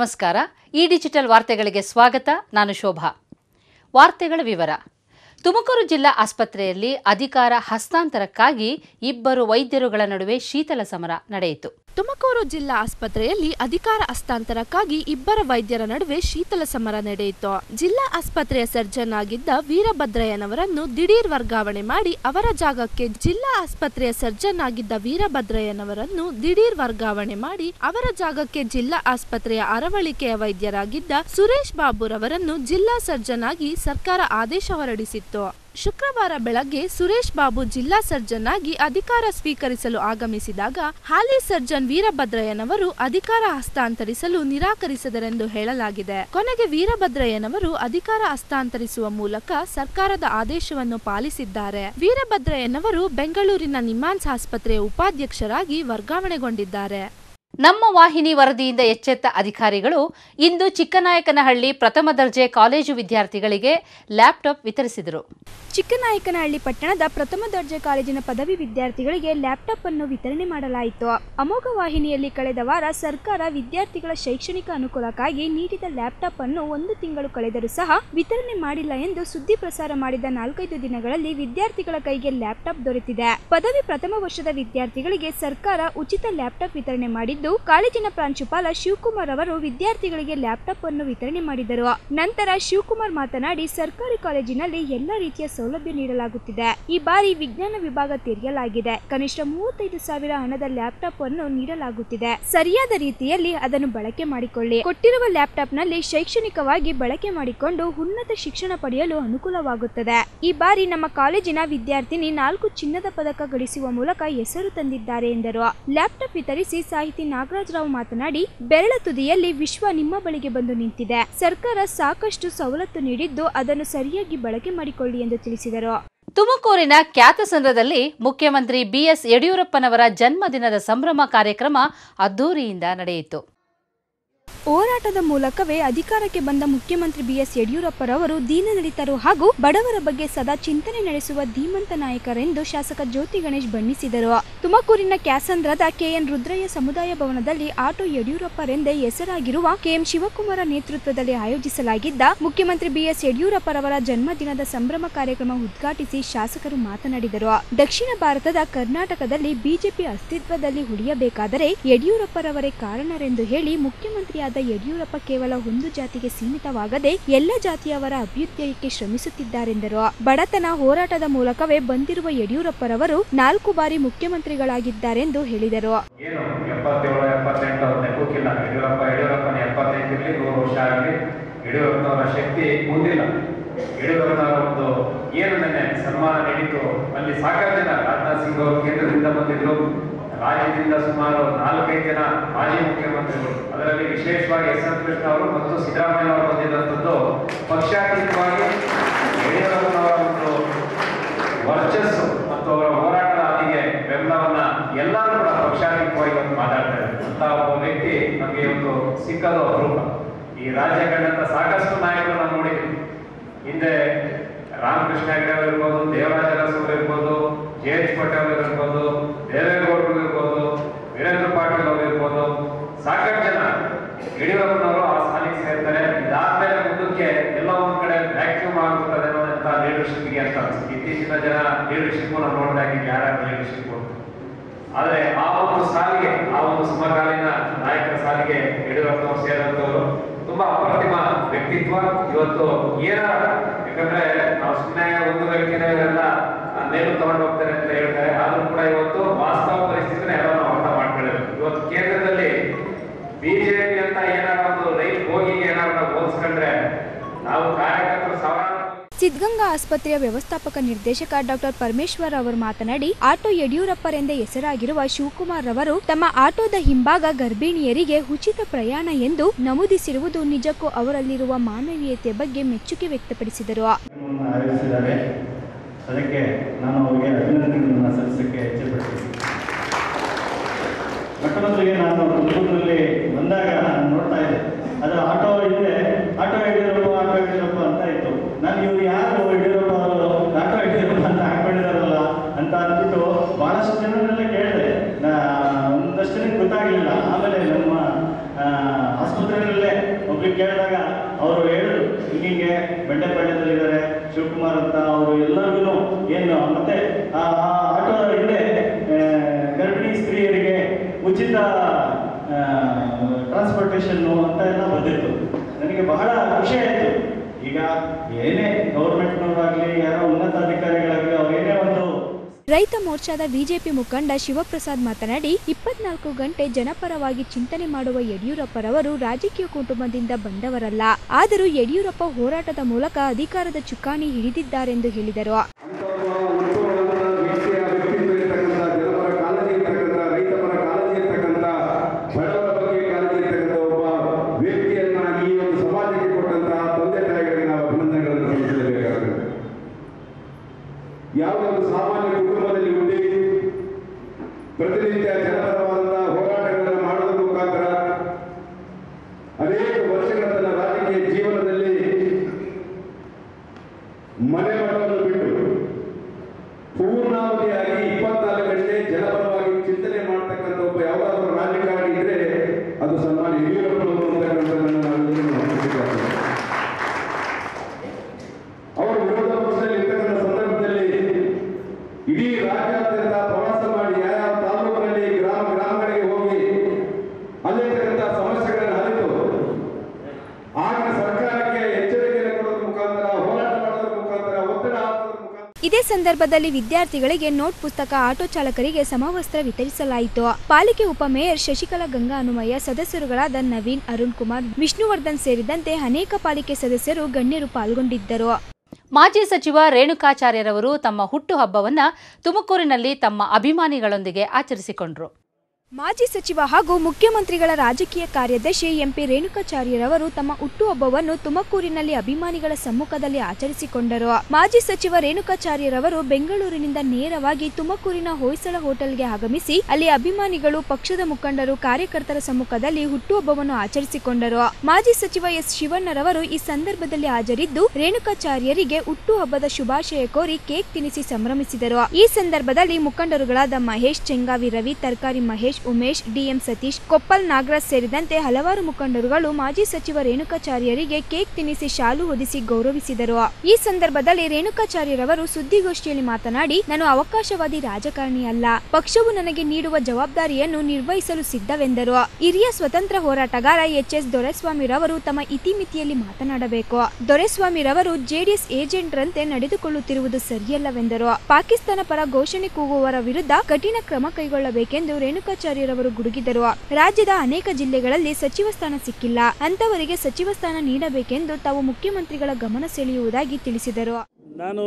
ನಮಸ್ಕಾರ ಈ ಡಿಜಿಟಲ್ ವಾರ್ತೆಗಳಿಗೆ ಸ್ವಾಗತ ನಾನು ಶೋಭಾ ವಾರ್ತೆಗಳ ವಿವರ ತುಮಕೂರು ಜಿಲ್ಲಾ ಆಸ್ಪತ್ರೆಯಲ್ಲಿ ಅಧಿಕಾರ ಹಸ್ತಾಂತರಕ್ಕಾಗಿ ಇಬ್ಬರು ವೈದ್ಯರುಗಳ ನಡುವೆ ಶೀತಲ ಸಮರ ನಡೆಯಿತು ತುಮಕೂರು ಜಿಲ್ಲಾ ಆಸ್ಪತ್ರೆಯಲ್ಲಿ ಅಧಿಕಾರ ಹಸ್ತಾಂತರಕ್ಕಾಗಿ ಇಬ್ಬರ ವೈದ್ಯರ ನಡುವೆ ಶೀತಲ ಸಮರ ನಡೆಯಿತು ಜಿಲ್ಲಾ ಆಸ್ಪತ್ರೆಯ ಸರ್ಜನ್ ಆಗಿದ್ದ ವೀರಭದ್ರಯ್ಯನವರನ್ನು ದಿಢೀರ್ ವರ್ಗಾವಣೆ ಮಾಡಿ ಅವರ ಜಾಗಕ್ಕೆ ಜಿಲ್ಲಾ ಆಸ್ಪತ್ರೆಯ ಸರ್ಜನ್ ಆಗಿದ್ದ ವೀರಭದ್ರಯ್ಯನವರನ್ನು ದಿಢೀರ್ ವರ್ಗಾವಣೆ ಮಾಡಿ ಅವರ ಜಾಗಕ್ಕೆ ಜಿಲ್ಲಾ ಆಸ್ಪತ್ರೆಯ ಅರವಳಿಕೆಯ ವೈದ್ಯರಾಗಿದ್ದ ಸುರೇಶ್ ಬಾಬುರವರನ್ನು ಜಿಲ್ಲಾ ಸರ್ಜನ್ ಆಗಿ ಸರ್ಕಾರ ಆದೇಶ ಹೊರಡಿಸಿತ್ತು ಶುಕ್ರವಾರ ಬೆಳಗ್ಗೆ ಸುರೇಶ್ ಬಾಬು ಜಿಲ್ಲಾ ಸರ್ಜನ್ ಆಗಿ ಅಧಿಕಾರ ಸ್ವೀಕರಿಸಲು ಆಗಮಿಸಿದಾಗ ಹಾಲಿ ಸರ್ಜನ್ ವೀರಭದ್ರಯ್ಯನವರು ಅಧಿಕಾರ ಹಸ್ತಾಂತರಿಸಲು ನಿರಾಕರಿಸಿದರೆಂದು ಹೇಳಲಾಗಿದೆ ಕೊನೆಗೆ ವೀರಭದ್ರಯ್ಯನವರು ಅಧಿಕಾರ ಹಸ್ತಾಂತರಿಸುವ ಮೂಲಕ ಸರ್ಕಾರದ ಆದೇಶವನ್ನು ಪಾಲಿಸಿದ್ದಾರೆ ವೀರಭದ್ರಯ್ಯನವರು ಬೆಂಗಳೂರಿನ ನಿಮ್ಹಾನ್ಸ್ ಆಸ್ಪತ್ರೆಯ ಉಪಾಧ್ಯಕ್ಷರಾಗಿ ವರ್ಗಾವಣೆಗೊಂಡಿದ್ದಾರೆ ನಮ್ಮ ವಾಹಿನಿ ವರದಿಯಿಂದ ಎಚ್ಚೆತ್ತ ಅಧಿಕಾರಿಗಳು ಇಂದು ಚಿಕ್ಕನಾಯಕನಹಳ್ಳಿ ಪ್ರಥಮ ದರ್ಜೆ ಕಾಲೇಜು ವಿದ್ಯಾರ್ಥಿಗಳಿಗೆ ಲ್ಯಾಪ್ಟಾಪ್ ವಿತರಿಸಿದರು ಚಿಕ್ಕನಾಯಕನಹಳ್ಳಿ ಪಟ್ಟಣದ ಪ್ರಥಮ ದರ್ಜೆ ಕಾಲೇಜಿನ ಪದವಿ ವಿದ್ಯಾರ್ಥಿಗಳಿಗೆ ಲ್ಯಾಪ್ಟಾಪ್ ಅನ್ನು ವಿತರಣೆ ಮಾಡಲಾಯಿತು ಅಮೋಘ ವಾಹಿನಿಯಲ್ಲಿ ಕಳೆದ ವಾರ ಸರ್ಕಾರ ವಿದ್ಯಾರ್ಥಿಗಳ ಶೈಕ್ಷಣಿಕ ಅನುಕೂಲಕ್ಕಾಗಿ ನೀಡಿದ ಲ್ಯಾಪ್ಟಾಪ್ ಅನ್ನು ಒಂದು ತಿಂಗಳು ಕಳೆದರೂ ಸಹ ವಿತರಣೆ ಮಾಡಿಲ್ಲ ಎಂದು ಸುದ್ದಿ ಪ್ರಸಾರ ಮಾಡಿದ ನಾಲ್ಕೈದು ದಿನಗಳಲ್ಲಿ ವಿದ್ಯಾರ್ಥಿಗಳ ಕೈಗೆ ಲ್ಯಾಪ್ಟಾಪ್ ದೊರೆತಿದೆ ಪದವಿ ಪ್ರಥಮ ವರ್ಷದ ವಿದ್ಯಾರ್ಥಿಗಳಿಗೆ ಸರ್ಕಾರ ಉಚಿತ ಲ್ಯಾಪ್ಟಾಪ್ ವಿತರಣೆ ಮಾಡಿದ್ದು ಕಾಲೇಜಿನ ಪ್ರಾಂಶುಪಾಲ ಶಿವಕುಮಾರ್ ಅವರು ವಿದ್ಯಾರ್ಥಿಗಳಿಗೆ ಲ್ಯಾಪ್ಟಾಪ್ ಅನ್ನು ವಿತರಣೆ ಮಾಡಿದರು ನಂತರ ಶಿವಕುಮಾರ್ ಮಾತನಾಡಿ ಸರ್ಕಾರಿ ಕಾಲೇಜಿನಲ್ಲಿ ಎಲ್ಲ ರೀತಿಯ ಸೌಲಭ್ಯ ನೀಡಲಾಗುತ್ತಿದೆ ಈ ಬಾರಿ ವಿಜ್ಞಾನ ವಿಭಾಗ ತೆರೆಯಲಾಗಿದೆ ಕನಿಷ್ಠ ಮೂವತ್ತೈದು ಸಾವಿರ ಹಣದ ಲ್ಯಾಪ್ಟಾಪ್ ಅನ್ನು ನೀಡಲಾಗುತ್ತಿದೆ ಸರಿಯಾದ ರೀತಿಯಲ್ಲಿ ಅದನ್ನು ಬಳಕೆ ಮಾಡಿಕೊಳ್ಳಿ ಕೊಟ್ಟಿರುವ ಲ್ಯಾಪ್ಟಾಪ್ ನಲ್ಲಿ ಶೈಕ್ಷಣಿಕವಾಗಿ ಬಳಕೆ ಮಾಡಿಕೊಂಡು ಉನ್ನತ ಶಿಕ್ಷಣ ಪಡೆಯಲು ಅನುಕೂಲವಾಗುತ್ತದೆ ಈ ಬಾರಿ ನಮ್ಮ ಕಾಲೇಜಿನ ವಿದ್ಯಾರ್ಥಿನಿ ನಾಲ್ಕು ಚಿನ್ನದ ಪದಕ ಗಳಿಸುವ ಮೂಲಕ ಹೆಸರು ತಂದಿದ್ದಾರೆ ಎಂದರು ಲ್ಯಾಪ್ಟಾಪ್ ವಿತರಿಸಿ ಸಾಹಿತಿ ನಾಗರಾಜ್ ರಾವ್ ಮಾತನಾಡಿ ಬೆರಳ ತುದಿಯಲ್ಲಿ ವಿಶ್ವ ನಿಮ್ಮ ಬಳಿಗೆ ಬಂದು ನಿಂತಿದೆ ಸರ್ಕಾರ ಸಾಕಷ್ಟು ಸವಲತ್ತು ನೀಡಿದ್ದು ಅದನ್ನು ಸರಿಯಾಗಿ ಬಳಕೆ ಮಾಡಿಕೊಳ್ಳಿ ಎಂದು ತಿಳಿಸಿದರು ತುಮಕೂರಿನ ಖ್ಯಾತಸಂದ್ರದಲ್ಲಿ ಮುಖ್ಯಮಂತ್ರಿ ಬಿಎಸ್ ಯಡಿಯೂರಪ್ಪನವರ ಜನ್ಮದಿನದ ಸಂಭ್ರಮ ಕಾರ್ಯಕ್ರಮ ಅದ್ದೂರಿಯಿಂದ ನಡೆಯಿತು ಹೋರಾಟದ ಮೂಲಕವೇ ಅಧಿಕಾರಕ್ಕೆ ಬಂದ ಮುಖ್ಯಮಂತ್ರಿ ಬಿಎಸ್ ಯಡಿಯೂರಪ್ಪರವರು ದೀನದಲಿತರು ಹಾಗೂ ಬಡವರ ಬಗ್ಗೆ ಸದಾ ಚಿಂತನೆ ನಡೆಸುವ ಧೀಮಂತ ನಾಯಕರೆಂದು ಶಾಸಕ ಜ್ಯೋತಿ ಗಣೇಶ್ ಬಣ್ಣಿಸಿದರು ತುಮಕೂರಿನ ಕ್ಯಾಸಂದ್ರದ ಕೆಎನ್ ರುದ್ರಯ್ಯ ಸಮುದಾಯ ಭವನದಲ್ಲಿ ಆಟೋ ಯಡಿಯೂರಪ್ಪರೆಂದೇ ಹೆಸರಾಗಿರುವ ಕೆಎಂ ಶಿವಕುಮಾರ ನೇತೃತ್ವದಲ್ಲಿ ಆಯೋಜಿಸಲಾಗಿದ್ದ ಮುಖ್ಯಮಂತ್ರಿ ಬಿಎಸ್ ಯಡಿಯೂರಪ್ಪರವರ ಜನ್ಮದಿನದ ಸಂಭ್ರಮ ಕಾರ್ಯಕ್ರಮ ಉದ್ಘಾಟಿಸಿ ಶಾಸಕರು ಮಾತನಾಡಿದರು ದಕ್ಷಿಣ ಭಾರತದ ಕರ್ನಾಟಕದಲ್ಲಿ ಬಿಜೆಪಿ ಅಸ್ತಿತ್ವದಲ್ಲಿ ಉಳಿಯಬೇಕಾದರೆ ಯಡಿಯೂರಪ್ಪರವರೇ ಕಾರಣರೆಂದು ಹೇಳಿ ಮುಖ್ಯಮಂತ್ರಿಯಾದ ಯಡಿಯೂರಪ್ಪ ಕೇವಲ ಒಂದು ಜಾತಿಗೆ ಸೀಮಿತವಾಗದೆ ಎಲ್ಲ ಜಾತಿಯವರ ಅಭ್ಯುದಯಕ್ಕೆ ಶ್ರಮಿಸುತ್ತಿದ್ದಾರೆಂದರು ಬಡತನ ಹೋರಾಟದ ಮೂಲಕವೇ ಬಂದಿರುವ ಯಡಿಯೂರಪ್ಪರವರು ನಾಲ್ಕು ಬಾರಿ ಮುಖ್ಯಮಂತ್ರಿಗಳಾಗಿದ್ದಾರೆಂದು ಹೇಳಿದರು ಏನು ಎಪ್ಪತ್ತೇಳು ಎಪ್ಪತ್ತೆಂಟು ಅವ್ರ ನೆಪಕ್ಕಿಲ್ಲ ಯಡಿಯೂರಪ್ಪ ಯಡಿಯೂರಪ್ಪನ ಎಪ್ಪತ್ತೈದು ಇರಲಿ ನೂರು ವರ್ಷ ಆಗಲಿ ಯಡಿಯೂರಪ್ಪನವರ ಶಕ್ತಿ ಮುಂದಿಲ್ಲ ಯಡಿಯೂರಪ್ಪನವರ ಒಂದು ಏನು ನೆನ್ನೆ ಸನ್ಮಾನ ನಡೀತು ಅಲ್ಲಿ ಸಾಕಷ್ಟು ಜನ ರಾಜನಾಥ್ ಸಿಂಗ್ ಅವರು ಕೇಂದ್ರದಿಂದ ಬಂದಿದ್ರು ರಾಜ್ಯದಿಂದ ಸುಮಾರು ನಾಲ್ಕೈದು ಜನ ಮಾಜಿ ಮುಖ್ಯಮಂತ್ರಿಗಳು ಅದರಲ್ಲಿ ವಿಶೇಷವಾಗಿ ಎಸ್ ಎಂ ಕೃಷ್ಣ ಅವರು ಮತ್ತು ಸಿದ್ದರಾಮಯ್ಯ ಅವರು ಬಂದಿದ್ದಂಥದ್ದು ಪಕ್ಷಾತೀತವಾಗಿ ಯಡಿಯೂರಪ್ಪನವರ ಒಂದು ವರ್ಚಸ್ಸು ಮತ್ತು ಅವರ ಹೋರಾಟದ ಹಾದಿಗೆ ಬೆಂಬಲವನ್ನ ಎಲ್ಲರೂ ಕೂಡ ಪಕ್ಷಾತೀತವಾಗಿ ಇವತ್ತು ಮಾತಾಡ್ತಾ ಇದ್ದಾರೆ ಅಂತ ಒಬ್ಬ ವ್ಯಕ್ತಿ ನಮಗೆ ಇವತ್ತು ಸಿಕ್ಕದು ಅಪರೂಪ ಈ ರಾಜ್ಯ ಕಂಡಂತ ಸಾಕಷ್ಟು ನಾಯಕರು ನಾವು ನೋಡಿದ್ವಿ ಹಿಂದೆ ರಾಮಕೃಷ್ಣ ಹೆಗಡೆ ಅವರು ಇರ್ಬೋದು ದೇವರಾಜ ಅರಸು ಅವರು ಇರ್ಬೋದು ಜೆ ಎಚ್ ಪಟೇಲ್ ಅವರು ಇರ್ಬೋದು ದೇವೇಗೌಡರು ಇರ್ಬೋದು ವೀರೇಂದ್ರ ಪಾಟೀಲ್ ಅವರು ಇರ್ಬೋದು ಸಾಕಷ್ಟು ಜನ ಯಡಿಯೂರಪ್ಪನವರು ಆ ಸಾಲಿಗೆ ಸೇರ್ತಾರೆ ಇದಾದ್ಮೇಲೆ ಮುಂದಕ್ಕೆ ಎಲ್ಲ ಒಂದ್ ಕಡೆ ವ್ಯಾಕ್ಯೂಮ್ ಆಗ್ಬಿಡ್ತದೆ ಅನ್ನೋದಂತ ಲೀಡರ್ಶಿಪ್ಗೆ ಅಂತ ಅನ್ಸುತ್ತೆ ಇತ್ತೀಚಿನ ಜನ ಲೀಡರ್ಶಿಪ್ ನಾವು ನೋಡಿದಾಗ ಯಾರ್ಯಾರ ಲೀಡರ್ಶಿಪ್ ಆದ್ರೆ ಆ ಒಂದು ಸಾಲಿಗೆ ಆ ಒಂದು ಸಮಕಾಲೀನ ನಾಯಕರ ಸಾಲಿಗೆ ಯಡಿಯೂರಪ್ಪನವರು ಸೇರಿದಂತವರು ತುಂಬಾ ಅಪ್ರತಿಮ ವ್ಯಕ್ತಿತ್ವ ಇವತ್ತು ಏನಾರ ಯಾಕಂದ್ರೆ ನಾವು ಸುಮ್ಮನೆ ಒಂದು ವ್ಯಕ್ತಿನ ಇವರೆಲ್ಲ ನೇರು ತಗೊಂಡು ಹೋಗ್ತಾರೆ ಅಂತ ಹೇಳ್ತಾರೆ ಆದ್ರೂ ಕೂಡ ಇವತ್ತು ವಾಸ್ತವ ಪರಿಸ್ಥಿತಿನ ಎಲ್ಲ ನಾವು ಅರ್ಥ ಮಾಡ್ಕೊಳ್ಳಬೇಕು ಇವತ್ತು ಕೇಂದ್ರದಲ್ಲಿ ಬಿಜೆಪಿ ಅಂತ ಏನಾರ ಒಂದು ರೈಲ್ ಹೋಗಿಗೆ ಏನಾರ ನಾವು ಹೋಲಿಸ್ಕೊಂಡ್ರೆ ನಾವು ಕಾರ್ಯಕರ್ತರು ಸಾವಿರಾರು ಸಿದ್ಧಗಂಗಾ ಆಸ್ಪತ್ರೆಯ ವ್ಯವಸ್ಥಾಪಕ ನಿರ್ದೇಶಕ ಡಾಕ್ಟರ್ ಪರಮೇಶ್ವರ್ ಅವರು ಮಾತನಾಡಿ ಆಟೋ ಯಡಿಯೂರಪ್ಪರೆಂದೇ ಹೆಸರಾಗಿರುವ ಶಿವಕುಮಾರ್ ರವರು ತಮ್ಮ ಆಟೋದ ಹಿಂಭಾಗ ಗರ್ಭಿಣಿಯರಿಗೆ ಉಚಿತ ಪ್ರಯಾಣ ಎಂದು ನಮೂದಿಸಿರುವುದು ನಿಜಕ್ಕೂ ಅವರಲ್ಲಿರುವ ಮಾನವೀಯತೆ ಬಗ್ಗೆ ಮೆಚ್ಚುಗೆ ವ್ಯಕ್ತಪಡಿಸಿದರು ಕಾರ್ಯಕ್ರಮವನ್ನು ಆಯೋಜಿಸಿದ್ದಾರೆ ಅದಕ್ಕೆ ನಾನು ಅವರಿಗೆ ಅಭಿನಂದನೆಗಳನ್ನು ಸಲ್ಲಿಸಕ್ಕೆ ಇಚ್ಛೆಪಡ್ತೀನಿ ಮೊಟ್ಟ ಮೊದಲಿಗೆ ನಾನು ತುಮಕೂರಿನಲ್ಲಿ ಬಂದಾಗ ನಾನು ನೋಡ್ತಾ ಇದ್ದೆ ಅದರ ಆಟೋ ಹಿಂದೆ ಆಟೋ ಯಡಿಯೂರಪ್ಪ ಆಟೋ ಯಡಿಯೂರಪ್ಪ ಅಂತ ಇತ್ತು ನಾನು ಇವ್ರು ಯಾರು ಯಡಿಯೂರಪ್ಪ ಅವರು ಆಟೋ ಯಡಿಯೂರಪ್ಪ ಅಂತ ಹಾಕೊಂಡಿದಾರಲ್ಲ ಅಂತ ಅಂದ್ಬಿಟ್ಟು ಬಹಳಷ್ಟು ಜನರೆಲ್ಲ ಕೇಳಿದೆ ನಾ- ಒಂದಷ್ಟು ಜನಕ್ಕೆ ಗೊತ್ತಾಗಲಿಲ್ಲ ಆಮೇಲೆ ನಮ್ಮ ಆ, ಆಸ್ಪತ್ರೆಯಲ್ಲೇ ಕೇಳಿದಾಗ ಅವರು ಹೇಳಿದ್ರು ಹಿಂಗಿಂಗೆ ಬೆಂಡೆಪಳ್ಳ್ಯದಲ್ಲಿದ್ದಾರೆ ಶಿವಕುಮಾರ್ ಅಂತ ಅವರು ಎಲ್ಲರಿಗೂ ಏನು ಮತ್ತೆ ಆ ಆ ಆಟೋ ಹಿಂದೆ ಆ, ಗರ್ಭಿಣಿ ಸ್ತ್ರೀಯರಿಗೆ ಉಚಿತ ಟ್ರಾನ್ಸ್ಪೋರ್ಟೇಷನ್ನು ಅಂತ ಎಲ್ಲ ಬಂದಿತ್ತು ನನಗೆ ಬಹಳ ಖುಷಿ ಆಯಿತು ಈಗ ಏನೇ ಗೌರ್ಮೆಂಟ್ನವರಾಗಲಿ ಯಾರೋ ಉನ್ನತಾಧಿಕಾರಿಗಳಾಗಲಿ ಅವ್ರು ಏನೇ ಒಂದು ರೈತ ಮೋರ್ಚಾದ ಬಿಜೆಪಿ ಮುಖಂಡ ಶಿವಪ್ರಸಾದ್ ಮಾತನಾಡಿ ಇಪ್ಪತ್ನಾಲ್ಕು ಗಂಟೆ ಜನಪರವಾಗಿ ಚಿಂತನೆ ಮಾಡುವ ಯಡಿಯೂರಪ್ಪರವರು ರಾಜಕೀಯ ಕುಟುಂಬದಿಂದ ಬಂದವರಲ್ಲ ಆದರೂ ಯಡಿಯೂರಪ್ಪ ಹೋರಾಟದ ಮೂಲಕ ಅಧಿಕಾರದ ಚುಕ್ಕಾಣಿ ಹಿಡಿದಿದ್ದಾರೆಂದು ಹೇಳಿದರು ವ್ಯಕ್ತಿಯ ವ್ಯಕ್ತಿತ್ವ ಇರ್ತಕ್ಕಂಥ ಜನಪರ ಕಾಳಜಿ ಇರ್ತಕ್ಕಂಥ ರೈತ ಪರ ಕಾಳಜಿ ಇರ್ತಕ್ಕಂಥ ಬಡವರ ಬಗ್ಗೆ ಕಾಳಜಿ ಇರ್ತಕ್ಕಂಥ ಒಬ್ಬ ವ್ಯಕ್ತಿಯನ್ನ ಈ ಒಂದು ಸಮಾಜಕ್ಕೆ ಕೊಟ್ಟಂತಹ ತಂದೆ ತಾಯಿಗಳಿಗೆ ನಾವು ಅಭಿನಂದನೆಗಳನ್ನು ಸಲ್ಲಿಸಲೇಬೇಕಾಗುತ್ತೆ ಯಾವುದೇ ಒಂದು ಸಾಮಾನ್ಯ ಕುಟುಂಬದಲ್ಲಿ ಹುಟ್ಟಿ ಪ್ರತಿನಿತ್ಯ ಜನಪರವಾದಂತಹ ಹೋರಾಟಗಳನ್ನು ಮಾಡೋದ್ರ ಮುಖಾಂತರ ಅನೇಕ ವರ್ಷಗಳ ತನ್ನ ರಾಜಕೀಯ ಜೀವನದಲ್ಲಿ ಮನೆ ಮಠವನ್ನು ಬಿಟ್ಟು ಪೂರ್ಣಾವಧಿಯಾಗಿ ಇಪ್ಪತ್ನಾಲ್ಕು ಗಂಟೆ ಜನಪರವಾಗಿ ಚಿಂತನೆ ಮಾಡ್ತಕ್ಕಂಥ ಒಬ್ಬ ಯಾವುದಾದ್ರೂ ರಾಜಕಾರಣಿ ಇದ್ರೆ ಅದು ಸನ್ಮಾನ್ಯ ಯಡಿಯೂರಪ್ಪನವರು ಅಂತಕ್ಕಂಥದ್ದನ್ನು ನಾವು ಎಲ್ಲರೂ ಗಮನಿಸಬೇಕಾಗ್ತದೆ. ಅವರು ವಿರೋಧ ಪಕ್ಷದಲ್ಲಿ ಇರ್ತಕ್ಕಂಥ ಸಂದರ್ಭದಲ್ಲಿ ಇಡೀ ರಾಜ್ಯಾದ್ಯಂತ ಪ್ರವಾಸ ಮಾಡಿ ಯಾವ್ಯಾವ ತಾಲೂಕಿನಲ್ಲಿ ಗ್ರಾಮ ಗ್ರಾಮಗಳಿಗೆ ಹೋಗಿ ಅಲ್ಲಿರ್ತಕ್ಕಂಥ ಸಮಸ್ಯೆಗಳನ್ನು ಅರಿತು ಆಗಿನ ಸರ್ಕಾರಕ್ಕೆ ಎಚ್ಚರಿಕೆಯನ್ನು ಕೊಡೋದ್ರ ಮುಖಾಂತರ ಹೋರಾಟ ಮಾಡೋದ್ರ ಮುಖಾಂತರ ಒತ್ತಡ ಹಾಕೋದ್ರ ಮುಖಾಂತರ ಇದೇ ಸಂದರ್ಭದಲ್ಲಿ ವಿದ್ಯಾರ್ಥಿಗಳಿಗೆ ನೋಟ್ ಪುಸ್ತಕ ಆಟೋ ಚಾಲಕರಿಗೆ ಸಮವಸ್ತ್ರ ವಿತರಿಸಲಾಯಿತು ಪಾಲಿಕೆ ಉಪಮೇಯರ್ ಶಶಿಕಲಾ ಗಂಗಾ ಹನುಮಯ್ಯ ಸದಸ್ಯರುಗಳಾದ ನವೀನ್ ಅರುಣ್ ಕುಮಾರ್ ವಿಷ್ಣುವರ್ಧನ್ ಸೇರಿದಂತೆ ಅನೇಕ ಪಾಲಿಕೆ ಸದಸ್ಯರು ಗಣ್ಯರು ಪಾಲ್ಗೊಂಡಿದ್ದರು ಮಾಜಿ ಸಚಿವ ರೇಣುಕಾಚಾರ್ಯರವರು ತಮ್ಮ ಹುಟ್ಟುಹಬ್ಬವನ್ನ ತುಮಕೂರಿನಲ್ಲಿ ತಮ್ಮ ಅಭಿಮಾನಿಗಳೊಂದಿಗೆ ಆಚರಿಸಿಕೊಂಡರು ಮಾಜಿ ಸಚಿವ ಹಾಗೂ ಮುಖ್ಯಮಂತ್ರಿಗಳ ರಾಜಕೀಯ ಕಾರ್ಯದರ್ಶಿ ಎಂಪಿ ರೇಣುಕಾಚಾರ್ಯರವರು ತಮ್ಮ ಹುಟ್ಟುಹಬ್ಬವನ್ನು ತುಮಕೂರಿನಲ್ಲಿ ಅಭಿಮಾನಿಗಳ ಸಮ್ಮುಖದಲ್ಲಿ ಆಚರಿಸಿಕೊಂಡರು ಮಾಜಿ ಸಚಿವ ರೇಣುಕಾಚಾರ್ಯರವರು ಬೆಂಗಳೂರಿನಿಂದ ನೇರವಾಗಿ ತುಮಕೂರಿನ ಹೊಯ್ಸಳ ಹೋಟೆಲ್ಗೆ ಆಗಮಿಸಿ ಅಲ್ಲಿ ಅಭಿಮಾನಿಗಳು ಪಕ್ಷದ ಮುಖಂಡರು ಕಾರ್ಯಕರ್ತರ ಸಮ್ಮುಖದಲ್ಲಿ ಹುಟ್ಟುಹಬ್ಬವನ್ನು ಆಚರಿಸಿಕೊಂಡರು ಮಾಜಿ ಸಚಿವ ಎಸ್ ಶಿವಣ್ಣರವರು ಈ ಸಂದರ್ಭದಲ್ಲಿ ಹಾಜರಿದ್ದು ರೇಣುಕಾಚಾರ್ಯರಿಗೆ ಹುಟ್ಟುಹಬ್ಬದ ಶುಭಾಶಯ ಕೋರಿ ಕೇಕ್ ತಿನ್ನಿಸಿ ಸಂಭ್ರಮಿಸಿದರು ಈ ಸಂದರ್ಭದಲ್ಲಿ ಮುಖಂಡರುಗಳಾದ ಮಹೇಶ್ ಚೆಂಗಾವಿ ರವಿ ತರಕಾರಿ ಮಹೇಶ್ ಉಮೇಶ್ ಡಿಎಂ ಸತೀಶ್ ಕೊಪ್ಪಲ್ ನಾಗರಾಜ್ ಸೇರಿದಂತೆ ಹಲವಾರು ಮುಖಂಡರುಗಳು ಮಾಜಿ ಸಚಿವ ರೇಣುಕಾಚಾರ್ಯರಿಗೆ ಕೇಕ್ ತಿನ್ನಿಸಿ ಶಾಲು ಹೊದಿಸಿ ಗೌರವಿಸಿದರು ಈ ಸಂದರ್ಭದಲ್ಲಿ ರೇಣುಕಾಚಾರ್ಯರವರು ಸುದ್ದಿಗೋಷ್ಠಿಯಲ್ಲಿ ಮಾತನಾಡಿ ನಾನು ಅವಕಾಶವಾದಿ ರಾಜಕಾರಣಿ ಅಲ್ಲ ಪಕ್ಷವು ನನಗೆ ನೀಡುವ ಜವಾಬ್ದಾರಿಯನ್ನು ನಿರ್ವಹಿಸಲು ಸಿದ್ಧವೆಂದರು ಹಿರಿಯ ಸ್ವತಂತ್ರ ಹೋರಾಟಗಾರ ಎಚ್ ಎಸ್ ದೊರೆಸ್ವಾಮಿರವರು ತಮ್ಮ ಇತಿಮಿತಿಯಲ್ಲಿ ಮಾತನಾಡಬೇಕು ದೊರೆಸ್ವಾಮಿರವರು ಜೆಡಿಎಸ್ ಏಜೆಂಟ್ರಂತೆ ನಡೆದುಕೊಳ್ಳುತ್ತಿರುವುದು ಸರಿಯಲ್ಲವೆಂದರು ಪಾಕಿಸ್ತಾನ ಪರ ಘೋಷಣೆ ಕೂಗುವವರ ವಿರುದ್ಧ ಕಠಿಣ ಕ್ರಮ ಕೈಗೊಳ್ಳಬೇಕೆಂದು ರೇಣುಕಾಚಾರ್ಯರವರು ಗುಡುಗಿದರು ರಾಜ್ಯದ ಅನೇಕ ಜಿಲ್ಲೆಗಳಲ್ಲಿ ಸಚಿವ ಸ್ಥಾನ ಸಿಕ್ಕಿಲ್ಲ ಅಂತವರಿಗೆ ಸಚಿವ ಸ್ಥಾನ ನೀಡಬೇಕೆಂದು ತಾವು ಮುಖ್ಯಮಂತ್ರಿಗಳ ಗಮನ ಸೆಳೆಯುವುದಾಗಿ ತಿಳಿಸಿದರು ನಾನು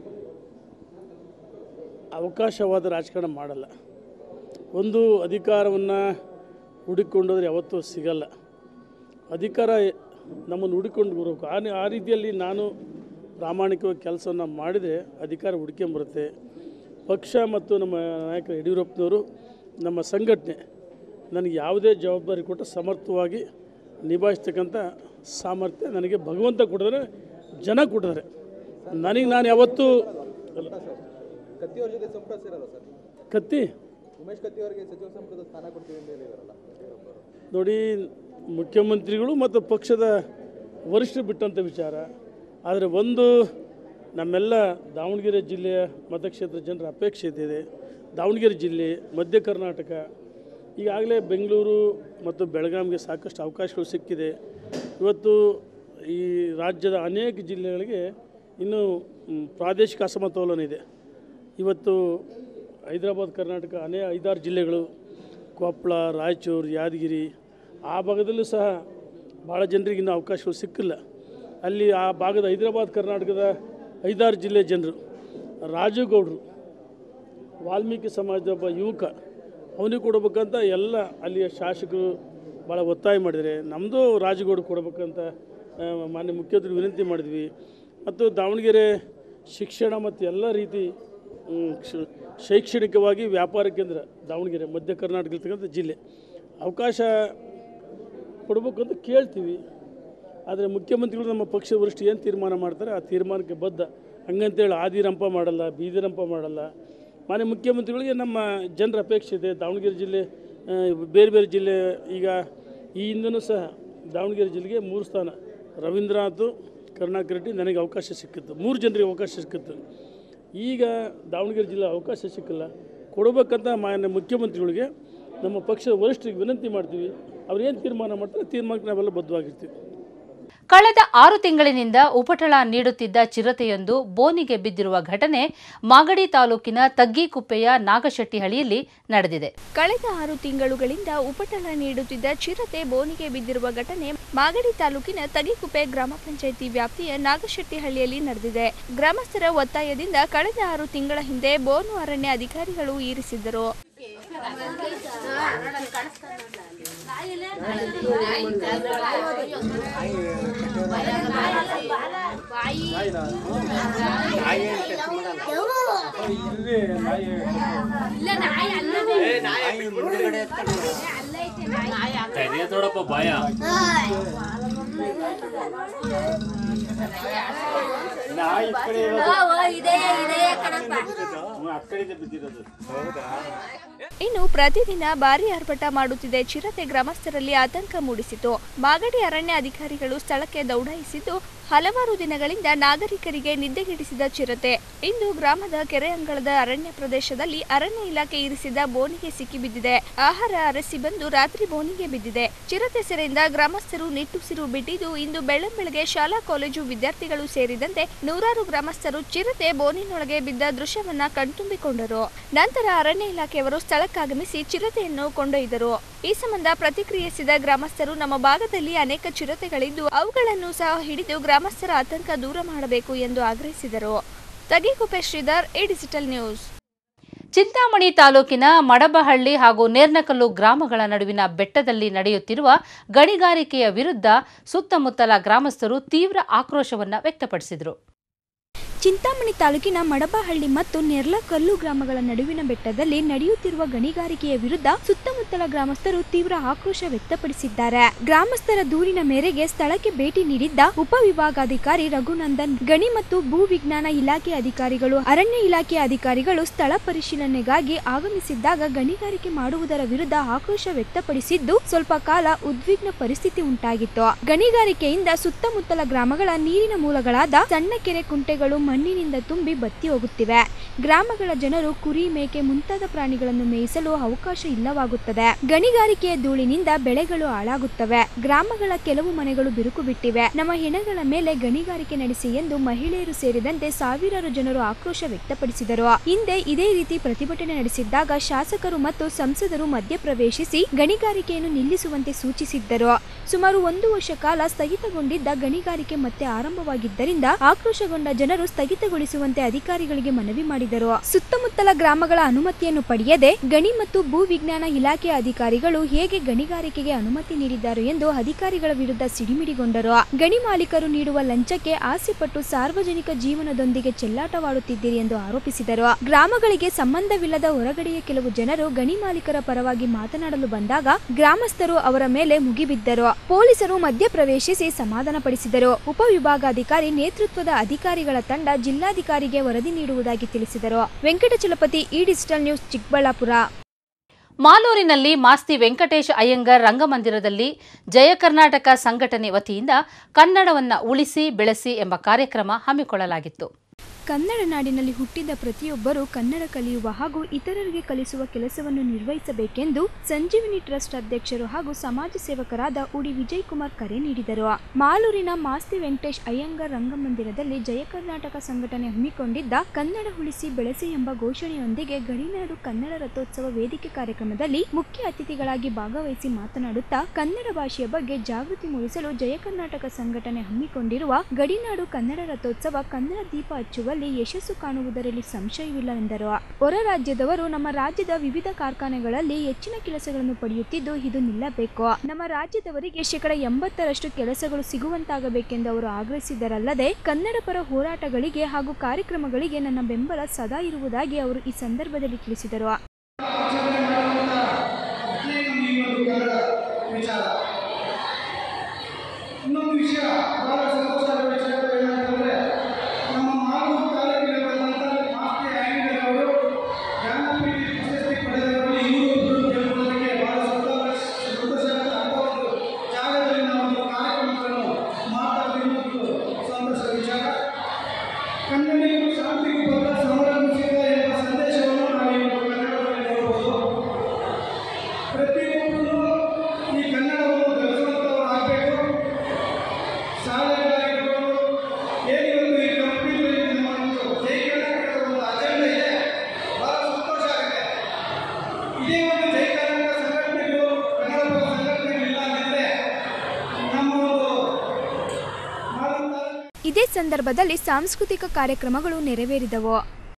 ಅವಕಾಶವಾದ ರಾಜಕಾರಣ ಮಾಡಲ್ಲ ಒಂದು ಅಧಿಕಾರವನ್ನು ಹುಡುಕೊಂಡೋದ್ರೆ ಯಾವತ್ತೂ ಸಿಗಲ್ಲ ಅಧಿಕಾರ ನಮ್ಮನ್ನು ಹುಡುಕೊಂಡು ಬರಬೇಕು ಆ ಆ ರೀತಿಯಲ್ಲಿ ನಾನು ಪ್ರಾಮಾಣಿಕವಾಗಿ ಕೆಲಸವನ್ನು ಮಾಡಿದರೆ ಅಧಿಕಾರ ಹುಡ್ಕೊಂಬರುತ್ತೆ ಪಕ್ಷ ಮತ್ತು ನಮ್ಮ ನಾಯಕ ಯಡಿಯೂರಪ್ಪನವರು ನಮ್ಮ ಸಂಘಟನೆ ನನಗೆ ಯಾವುದೇ ಜವಾಬ್ದಾರಿ ಕೊಟ್ಟು ಸಮರ್ಥವಾಗಿ ನಿಭಾಯಿಸ್ತಕ್ಕಂಥ ಸಾಮರ್ಥ್ಯ ನನಗೆ ಭಗವಂತ ಕೊಟ್ಟಿದ್ರೆ ಜನ ಕೊಟ್ಟಿದ್ದಾರೆ ನನಗೆ ನಾನು ಯಾವತ್ತೂ ಕತ್ತಿಯವ್ರ ಜೊತೆ ಸಂಪ್ರದಾಯ ಇರಲ್ಲ ಸರ್ ಕತ್ತಿ ಉಮೇಶ್ ಕತ್ತಿಯವರಿಗೆ ಸಚಿವ ಸಂಪುಟದ ಸ್ಥಾನ ಕೊಡ್ತೀವಿ ಅಂತ ಹೇಳಿದಾರಲ್ಲ ನೋಡಿ ಮುಖ್ಯಮಂತ್ರಿಗಳು ಮತ್ತು ಪಕ್ಷದ ವರಿಷ್ಠರು ಬಿಟ್ಟಂಥ ವಿಚಾರ ಆದರೆ ಒಂದು ನಮ್ಮೆಲ್ಲ ದಾವಣಗೆರೆ ಜಿಲ್ಲೆಯ ಮತಕ್ಷೇತ್ರ ಜನರ ಅಪೇಕ್ಷೆ ಇದೆ ದಾವಣಗೆರೆ ಜಿಲ್ಲೆ ಮಧ್ಯ ಕರ್ನಾಟಕ ಈಗಾಗಲೇ ಬೆಂಗಳೂರು ಮತ್ತು ಬೆಳಗಾವಿಗೆ ಸಾಕಷ್ಟು ಅವಕಾಶಗಳು ಸಿಕ್ಕಿದೆ ಇವತ್ತು ಈ ರಾಜ್ಯದ ಅನೇಕ ಜಿಲ್ಲೆಗಳಿಗೆ ಇನ್ನೂ ಮ್, ಪ್ರಾದೇಶಿಕ ಅಸಮತೋಲನ ಇದೆ ಇವತ್ತು ಹೈದರಾಬಾದ್ ಕರ್ನಾಟಕ ಅನೇಕ ಐದಾರು ಜಿಲ್ಲೆಗಳು ಕೊಪ್ಪಳ ರಾಯಚೂರು ಯಾದಗಿರಿ ಆ ಭಾಗದಲ್ಲೂ ಸಹ ಭಾಳ ಜನರಿಗೆ ಇನ್ನೂ ಅವಕಾಶಗಳು ಸಿಕ್ಕಿಲ್ಲ ಅಲ್ಲಿ ಆ ಭಾಗದ ಹೈದರಾಬಾದ್ ಕರ್ನಾಟಕದ ಐದಾರು ಜಿಲ್ಲೆ ಜನರು ರಾಜು ಗೌಡ್ರು ವಾಲ್ಮೀಕಿ ಸಮಾಜದ ಒಬ್ಬ ಯುವಕ ಅವನಿಗೆ ಕೊಡಬೇಕಂತ ಎಲ್ಲ ಅಲ್ಲಿಯ ಶಾಸಕರು ಭಾಳ ಒತ್ತಾಯ ಮಾಡಿದ್ದಾರೆ ನಮ್ಮದು ರಾಜಗೌಡ ಕೊಡಬೇಕಂತ ಆ, ಮಾನ್ಯ ಮುಖ್ಯಮಂತ್ರಿ ವಿನಂತಿ ಮಾಡಿದ್ವಿ ಮತ್ತು ದಾವಣಗೆರೆ ಶಿಕ್ಷಣ ಮತ್ತು ಎಲ್ಲ ರೀತಿ ಮ್, ಕ್ಷ- ಶೈಕ್ಷಣಿಕವಾಗಿ ವ್ಯಾಪಾರ ಕೇಂದ್ರ ದಾವಣಗೆರೆ ಮಧ್ಯ ಕರ್ನಾಟಕ ಇರ್ತಕ್ಕಂಥ ಜಿಲ್ಲೆ ಅವಕಾಶ ಕೊಡಬೇಕಂತ ಕೇಳ್ತೀವಿ ಆದರೆ ಮುಖ್ಯಮಂತ್ರಿಗಳು ನಮ್ಮ ಪಕ್ಷದ ವರಿಷ್ಠ ಏನು ತೀರ್ಮಾನ ಮಾಡ್ತಾರೆ ಆ ತೀರ್ಮಾನಕ್ಕೆ ಬದ್ಧ ಹಂಗಂತೇಳಿ ಆದಿರಂಪ ಮಾಡಲ್ಲ ಬೀದಿರಂಪ ಮಾಡಲ್ಲ ಮಾನ್ಯ ಮುಖ್ಯಮಂತ್ರಿಗಳಿಗೆ ನಮ್ಮ ಜನರ ಅಪೇಕ್ಷೆ ಇದೆ ದಾವಣಗೆರೆ ಜಿಲ್ಲೆ ಆ, ಬೇರೆ ಬೇರೆ ಜಿಲ್ಲೆ ಈಗ ಈ ಹಿಂದನೂ ಸಹ ದಾವಣಗೆರೆ ಜಿಲ್ಲೆಗೆ ಮೂರು ಸ್ಥಾನ ರವೀಂದ್ರನಾಥ್ ಕರುಣಾಕರ್ ರೆಡ್ಡಿ ನನಗೆ ಅವಕಾಶ ಸಿಕ್ಕಿತ್ತು ಮೂರು ಜನರಿಗೆ ಅವಕಾಶ ಸಿಕ್ಕಿತ್ತು ಈಗ ದಾವಣಗೆರೆ ಜಿಲ್ಲೆ ಅವಕಾಶ ಸಿಕ್ಕಿಲ್ಲ ಕೊಡಬೇಕಂತ ಮಾನ್ಯ ಮುಖ್ಯಮಂತ್ರಿಗಳಿಗೆ ನಮ್ಮ ಪಕ್ಷದ ವರಿಷ್ಠರಿಗೆ ವಿನಂತಿ ಮಾಡ್ತೀವಿ ಅವ್ರು ಏನು ತೀರ್ಮಾನ ಮಾಡ್ತಾರೆ ತೀರ್ಮಾನಕ್ಕೆ ನಾವೆಲ್ಲ ಬದ್ಧವಾಗಿರ್ತೀವಿ ಕಳೆದ ಆರು ತಿಂಗಳಿನಿಂದ ಉಪಟಳ ನೀಡುತ್ತಿದ್ದ ಚಿರತೆಯೊಂದು ಬೋನಿಗೆ ಬಿದ್ದಿರುವ ಘಟನೆ ಮಾಗಡಿ ತಾಲೂಕಿನ ತಗ್ಗಿಕುಪ್ಪೆಯ ನಾಗಶೆಟ್ಟಿಹಳ್ಳಿಯಲ್ಲಿ ನಡೆದಿದೆ ಕಳೆದ ಆರು ತಿಂಗಳುಗಳಿಂದ ಉಪಟಳ ನೀಡುತ್ತಿದ್ದ ಚಿರತೆ ಬೋನಿಗೆ ಬಿದ್ದಿರುವ ಘಟನೆ ಮಾಗಡಿ ತಾಲೂಕಿನ ತಗಿಕುಪ್ಪೆ ಗ್ರಾಮ ಪಂಚಾಯಿತಿ ವ್ಯಾಪ್ತಿಯ ನಾಗಶೆಟ್ಟಿಹಳ್ಳಿಯಲ್ಲಿ ನಡೆದಿದೆ ಗ್ರಾಮಸ್ಥರ ಒತ್ತಾಯದಿಂದ ಕಳೆದ ಆರು ತಿಂಗಳ ಹಿಂದೆ ಬೋನು ಅರಣ್ಯ ಅಧಿಕಾರಿಗಳು ಇರಿಸಿದ್ದರು ಇನ್ನು ಪ್ರತಿದಿನ ಭಾರಿ ಆರ್ಭಟ ಮಾಡುತ್ತಿದ್ದ ಚಿರತೆ ಗ್ರಾಮಸ್ಥರಲ್ಲಿ ಆತಂಕ ಮೂಡಿಸಿತು ಮಾಗಡಿ ಅರಣ್ಯ ಅಧಿಕಾರಿಗಳು ಸ್ಥಳಕ್ಕೆ ದೌಡಾಯಿಸಿದ್ದು ಹಲವಾರು ದಿನಗಳಿಂದ ನಾಗರಿಕರಿಗೆ ನಿದ್ದೆಗೆಡಿಸಿದ ಚಿರತೆ ಇಂದು ಗ್ರಾಮದ ಕೆರೆ ಅಂಗಳದ ಅರಣ್ಯ ಪ್ರದೇಶದಲ್ಲಿ ಅರಣ್ಯ ಇಲಾಖೆ ಇರಿಸಿದ ಬೋನಿಗೆ ಸಿಕ್ಕಿಬಿದ್ದಿದೆ ಆಹಾರ ಅರಸಿ ಬಂದು ರಾತ್ರಿ ಬೋನಿಗೆ ಬಿದ್ದಿದೆ ಚಿರತೆ ಸೆರೆಯಿಂದ ಗ್ರಾಮಸ್ಥರು ನಿಟ್ಟುಸಿರು ಬಿಟ್ಟಿದ್ದು ಇಂದು ಬೆಳ್ಳಂಬೆಳಗ್ಗೆ ಶಾಲಾ ಕಾಲೇಜು ವಿದ್ಯಾರ್ಥಿಗಳು ಸೇರಿದಂತೆ ನೂರಾರು ಗ್ರಾಮಸ್ಥರು ಚಿರತೆ ಬೋನಿನೊಳಗೆ ಬಿದ್ದ ದೃಶ್ಯವನ್ನ ಕಣ್ತುಂಬಿಕೊಂಡರು ನಂತರ ಅರಣ್ಯ ಇಲಾಖೆಯವರು ಸ್ಥಳಕ್ಕಾಗಮಿಸಿ ಚಿರತೆಯನ್ನು ಕೊಂಡೊಯ್ದರು ಈ ಸಂಬಂಧ ಪ್ರತಿಕ್ರಿಯಿಸಿದ ಗ್ರಾಮಸ್ಥರು ನಮ್ಮ ಭಾಗದಲ್ಲಿ ಅನೇಕ ಚಿರತೆಗಳಿದ್ದು ಅವುಗಳನ್ನು ಸಹ ಹಿಡಿದು ಗ್ರಾಮಸ್ಥರ ಆತಂಕ ದೂರ ಮಾಡಬೇಕು ಎಂದು ಆಗ್ರಹಿಸಿದರು Tagikuppe Sridhar A digital news Chintamani ತಾಲೂಕಿನ ಮಡಬಹಳ್ಳಿ ಹಾಗೂ ನೇರ್ನಕಲ್ಲು ಗ್ರಾಮಗಳ ನಡುವಿನ ಬೆಟ್ಟದಲ್ಲಿ ನಡೆಯುತ್ತಿರುವ ಗಣಿಗಾರಿಕೆಯ ವಿರುದ್ಧ ಸುತ್ತಮುತ್ತಲ ಗ್ರಾಮಸ್ಥರು ತೀವ್ರ ಆಕ್ರೋಶವನ್ನು ವ್ಯಕ್ತಪಡಿಸಿದರು ಚಿಂತಾಮಣಿ ತಾಲೂಕಿನ ಮಡಬಹಳ್ಳಿ ಮತ್ತು ನೆರ್ಲಕಲ್ಲು ಗ್ರಾಮಗಳ ನಡುವಿನ ಬೆಟ್ಟದಲ್ಲಿ ನಡೆಯುತ್ತಿರುವ ಗಣಿಗಾರಿಕೆಯ ವಿರುದ್ಧ ಸುತ್ತಮುತ್ತಲ ಗ್ರಾಮಸ್ಥರು ತೀವ್ರ ಆಕ್ರೋಶ ವ್ಯಕ್ತಪಡಿಸಿದ್ದಾರೆ ಗ್ರಾಮಸ್ಥರ ದೂರಿನ ಮೇರೆಗೆ ಸ್ಥಳಕ್ಕೆ ಭೇಟಿ ನೀಡಿದ್ದ ಉಪವಿಭಾಗಾಧಿಕಾರಿ ರಘುನಂದನ್ ಗಣಿ ಮತ್ತು ಭೂ ವಿಜ್ಞಾನ ಇಲಾಖೆ ಅಧಿಕಾರಿಗಳು ಅರಣ್ಯ ಇಲಾಖೆ ಅಧಿಕಾರಿಗಳು ಸ್ಥಳ ಪರಿಶೀಲನೆಗಾಗಿ ಆಗಮಿಸಿದ್ದಾಗ ಗಣಿಗಾರಿಕೆ ಮಾಡುವುದರ ವಿರುದ್ಧ ಆಕ್ರೋಶ ವ್ಯಕ್ತಪಡಿಸಿದ್ದು ಸ್ವಲ್ಪ ಕಾಲ ಉದ್ವಿಗ್ನ ಪರಿಸ್ಥಿತಿ ಉಂಟಾಗಿತ್ತು ಗಣಿಗಾರಿಕೆಯಿಂದ ಸುತ್ತಮುತ್ತಲ ಗ್ರಾಮಗಳ ನೀರಿನ ಮೂಲಗಳಾದ ಸಣ್ಣ ಕೆರೆ ಕುಂಟೆಗಳು ಮಣ್ಣಿನಿಂದ ತುಂಬಿ ಬತ್ತಿ ಹೋಗುತ್ತಿವೆ ಗ್ರಾಮಗಳ ಜನರು ಕುರಿ ಮೇಕೆ ಮುಂತಾದ ಪ್ರಾಣಿಗಳನ್ನು ಮೇಯಿಸಲು ಅವಕಾಶ ಇಲ್ಲವಾಗುತ್ತದೆ ಗಣಿಗಾರಿಕೆಯ ಧೂಳಿನಿಂದ ಬೆಳೆಗಳು ಹಾಳಾಗುತ್ತವೆ ಗ್ರಾಮಗಳ ಕೆಲವು ಮನೆಗಳು ಬಿರುಕು ಬಿಟ್ಟಿವೆ ನಮ್ಮ ಹೆಣಗಳ ಮೇಲೆ ಗಣಿಗಾರಿಕೆ ನಡೆಸಿ ಎಂದು ಮಹಿಳೆಯರು ಸೇರಿದಂತೆ ಸಾವಿರಾರು ಜನರು ಆಕ್ರೋಶ ವ್ಯಕ್ತಪಡಿಸಿದರು ಹಿಂದೆ ಇದೇ ರೀತಿ ಪ್ರತಿಭಟನೆ ನಡೆಸಿದ್ದಾಗ ಶಾಸಕರು ಮತ್ತು ಸಂಸದರು ಮಧ್ಯಪ್ರವೇಶಿಸಿ ಗಣಿಗಾರಿಕೆಯನ್ನು ನಿಲ್ಲಿಸುವಂತೆ ಸೂಚಿಸಿದ್ದರು ಸುಮಾರು ಒಂದು ವರ್ಷ ಕಾಲ ಸ್ಥಗಿತಗೊಂಡಿದ್ದ ಗಣಿಗಾರಿಕೆ ಮತ್ತೆ ಆರಂಭವಾಗಿದ್ದರಿಂದ ಆಕ್ರೋಶಗೊಂಡ ಜನರು ಸ್ಥಗಿತಗೊಳಿಸುವಂತೆ ಅಧಿಕಾರಿಗಳಿಗೆ ಮನವಿ ಮಾಡಿದರು ಸುತ್ತಮುತ್ತಲ ಗ್ರಾಮಗಳ ಅನುಮತಿಯನ್ನು ಪಡೆಯದೆ ಗಣಿ ಮತ್ತು ಭೂ ವಿಜ್ಞಾನ ಇಲಾಖೆಯ ಅಧಿಕಾರಿಗಳು ಹೇಗೆ ಗಣಿಗಾರಿಕೆಗೆ ಅನುಮತಿ ನೀಡಿದ್ದಾರೆ ಎಂದು ಅಧಿಕಾರಿಗಳ ವಿರುದ್ಧ ಸಿಡಿಮಿಡಿಗೊಂಡರು ಗಣಿ ಮಾಲೀಕರು ನೀಡುವ ಲಂಚಕ್ಕೆ ಆಸೆಪಟ್ಟು ಸಾರ್ವಜನಿಕ ಜೀವನದೊಂದಿಗೆ ಚೆಲ್ಲಾಟವಾಡುತ್ತಿದ್ದೀರಿ ಎಂದು ಆರೋಪಿಸಿದರು ಗ್ರಾಮಗಳಿಗೆ ಸಂಬಂಧವಿಲ್ಲದ ಹೊರಗಡೆಯ ಕೆಲವು ಜನರು ಗಣಿ ಮಾಲೀಕರ ಪರವಾಗಿ ಮಾತನಾಡಲು ಬಂದಾಗ ಗ್ರಾಮಸ್ಥರು ಅವರ ಮೇಲೆ ಮುಗಿಬಿದ್ದರು ಪೊಲೀಸರು ಮಧ್ಯಪ್ರವೇಶಿಸಿ ಸಮಾಧಾನಪಡಿಸಿದರು ಉಪವಿಭಾಗಾಧಿಕಾರಿ ನೇತೃತ್ವದ ಅಧಿಕಾರಿಗಳ ತಂಡ ಜಿಲ್ಲಾಧಿಕಾರಿಗೆ ವರದಿ ನೀಡುವುದಾಗಿ ತಿಳಿಸಿದರು ವೆಂಕಟಚಲಪತಿ ಈ ಡಿಜಿಟಲ್ ನ್ಯೂಸ್ ಚಿಕ್ಕಬಳ್ಳಾಪುರ ಮಾಲೂರಿನಲ್ಲಿ ಮಾಸ್ತಿ ವೆಂಕಟೇಶ್ ಅಯ್ಯಂಗರ್ ರಂಗಮಂದಿರದಲ್ಲಿ ಜಯ ಕರ್ನಾಟಕ ಸಂಘಟನೆ ವತಿಯಿಂದ ಕನ್ನಡವನ್ನು ಉಳಿಸಿ ಬೆಳೆಸಿ ಎಂಬ ಕಾರ್ಯಕ್ರಮ ಹಮ್ಮಿಕೊಳ್ಳಲಾಗಿತ್ತು ಕನ್ನಡ ನಾಡಿನಲ್ಲಿ ಹುಟ್ಟಿದ ಪ್ರತಿಯೊಬ್ಬರು ಕನ್ನಡ ಕಲಿಯುವ ಹಾಗೂ ಇತರರಿಗೆ ಕಲಿಸುವ ಕೆಲಸವನ್ನು ನಿರ್ವಹಿಸಬೇಕೆಂದು ಸಂಜೀವಿನಿ ಟ್ರಸ್ಟ್ ಅಧ್ಯಕ್ಷರು ಹಾಗೂ ಸಮಾಜ ಸೇವಕರಾದ ಉಡಿ ವಿಜಯ್ ಕುಮಾರ್ ಕರೆ ನೀಡಿದರು ಮಾಲೂರಿನ ಮಾಸ್ತಿ ವೆಂಕಟೇಶ್ ಅಯ್ಯಂಗರ್ ರಂಗಮಂದಿರದಲ್ಲಿ ಜಯ ಕರ್ನಾಟಕ ಸಂಘಟನೆ ಹಮ್ಮಿಕೊಂಡಿದ್ದ ಕನ್ನಡ ಉಳಿಸಿ ಬೆಳೆಸಿ ಎಂಬ ಘೋಷಣೆಯೊಂದಿಗೆ ಗಡಿನಾಡು ಕನ್ನಡ ರಥೋತ್ಸವ ವೇದಿಕೆ ಕಾರ್ಯಕ್ರಮದಲ್ಲಿ ಮುಖ್ಯ ಅತಿಥಿಗಳಾಗಿ ಭಾಗವಹಿಸಿ ಮಾತನಾಡುತ್ತಾ ಕನ್ನಡ ಭಾಷೆಯ ಬಗ್ಗೆ ಜಾಗೃತಿ ಮೂಡಿಸಲು ಜಯ ಕರ್ನಾಟಕ ಸಂಘಟನೆ ಹಮ್ಮಿಕೊಂಡಿರುವ ಗಡಿನಾಡು ಕನ್ನಡ ರಥೋತ್ಸವ ಕನ್ನಡ ದೀಪ ಹಚ್ಚುವಲ್ಲಿ ಯಶಸ್ಸು ಕಾಣುವುದರಲ್ಲಿ ಸಂಶಯವಿಲ್ಲ ಎಂದರು ಹೊರ ರಾಜ್ಯದವರು ನಮ್ಮ ರಾಜ್ಯದ ವಿವಿಧ ಕಾರ್ಖಾನೆಗಳಲ್ಲಿ ಹೆಚ್ಚಿನ ಕೆಲಸಗಳನ್ನು ಪಡೆಯುತ್ತಿದ್ದು ಇದು ನಿಲ್ಲಬೇಕು ನಮ್ಮ ರಾಜ್ಯದವರಿಗೆ ಶೇಕಡ ಎಂಬತ್ತರಷ್ಟು ಕೆಲಸಗಳು ಸಿಗುವಂತಾಗಬೇಕೆಂದು ಅವರು ಆಗ್ರಹಿಸಿದರಲ್ಲದೆ ಕನ್ನಡ ಪರ ಹೋರಾಟಗಳಿಗೆ ಹಾಗೂ ಕಾರ್ಯಕ್ರಮಗಳಿಗೆ ನನ್ನ ಬೆಂಬಲ ಸದಾ ಇರುವುದಾಗಿ ಅವರು ಈ ಸಂದರ್ಭದಲ್ಲಿ ತಿಳಿಸಿದರು ಇನ್ನೊಂದು ವಿಷಯ ಬಹಳ ಸಂತೋಷದ ವಿಷಯ ಏನಂತಂದ್ರೆ ನಮ್ಮ ಮಾಲೂರು ತಾಲೂಕಿನ ಬಂದಂತ ಮಾಸ್ತಿ ಅಯ್ಯಂಗಾರ್ ಅವರು ಜ್ಞಾನಪೀಠ ಪ್ರಶಸ್ತಿ ಪಡೆದವರಲ್ಲಿ ಇವರು ಒಬ್ಬರು ಗೆಲ್ಲುವುದಕ್ಕೆ ಬಹಳ ಸಂತೋಷ ಸಂತೋಷ ಅಂತ ಒಂದು ಜಾಗದಲ್ಲಿ ನಾವು ಒಂದು ಕಾರ್ಯಕ್ರಮಗಳನ್ನು ಮಾಡ್ತಾ ಇದೇ ಸಂದರ್ಭದಲ್ಲಿ ಸಾಂಸ್ಕೃತಿಕ ಕಾರ್ಯಕ್ರಮಗಳು ನೆರವೇರಿದವು